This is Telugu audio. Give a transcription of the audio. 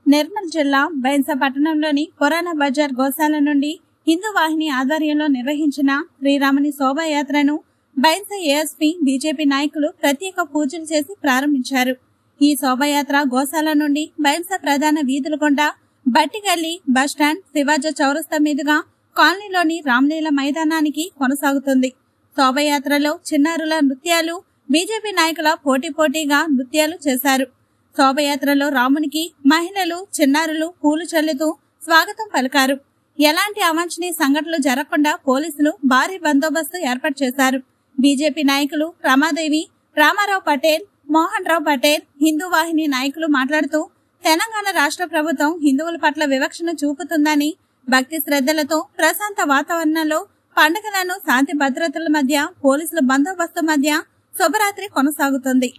నిర్మల్ జిల్లా బైన్స పట్టణంలోని పురాణ బజార్ గోశాల నుండి హిందూ వాహిని ఆధ్వర్యంలో నిర్వహించిన శ్రీరాముని శోభాయాత్రను బైన్స ఏఎస్పీ బీజేపీ నాయకులు ప్రత్యేక పూజలు చేసి ప్రారంభించారు ఈ శోభాయాత్ర గోశాల నుండి బైన్స ప్రధాన వీధుల గుండా బట్టిగల్లి బస్టాండ్ శివాజీ చౌరస్తా మీదుగా కాలనీలోని రామ్లీల మైదానానికి కొనసాగుతుంది శోభయాత్రలో చిన్నారుల నృత్యాలు బీజేపీ నాయకుల పోటీ పోటీగా నృత్యాలు చేశారు శోభయాత్రలో రామునికి మహిళలు చిన్నారులు పూలు చల్లుతూ స్వాగతం పలికారు ఎలాంటి అవాంఛనీయ సంఘటనలు జరగకుండా పోలీసులు భారీ బందోబస్తు ఏర్పాటు చేశారు బీజేపీ నాయకులు రమాదేవి రామారావు పటేల్ మోహన్ రావు పటేల్ హిందూ వాహిని నాయకులు మాట్లాడుతూ తెలంగాణ రాష్ట్ర ప్రభుత్వం హిందువుల పట్ల వివక్షను చూపుతుందని భక్తి శ్రద్ధలతో ప్రశాంత వాతావరణంలో పండుగలను శాంతి భద్రతల మధ్య పోలీసుల బందోబస్తు మధ్య శుభరాత్రి కొనసాగుతుంది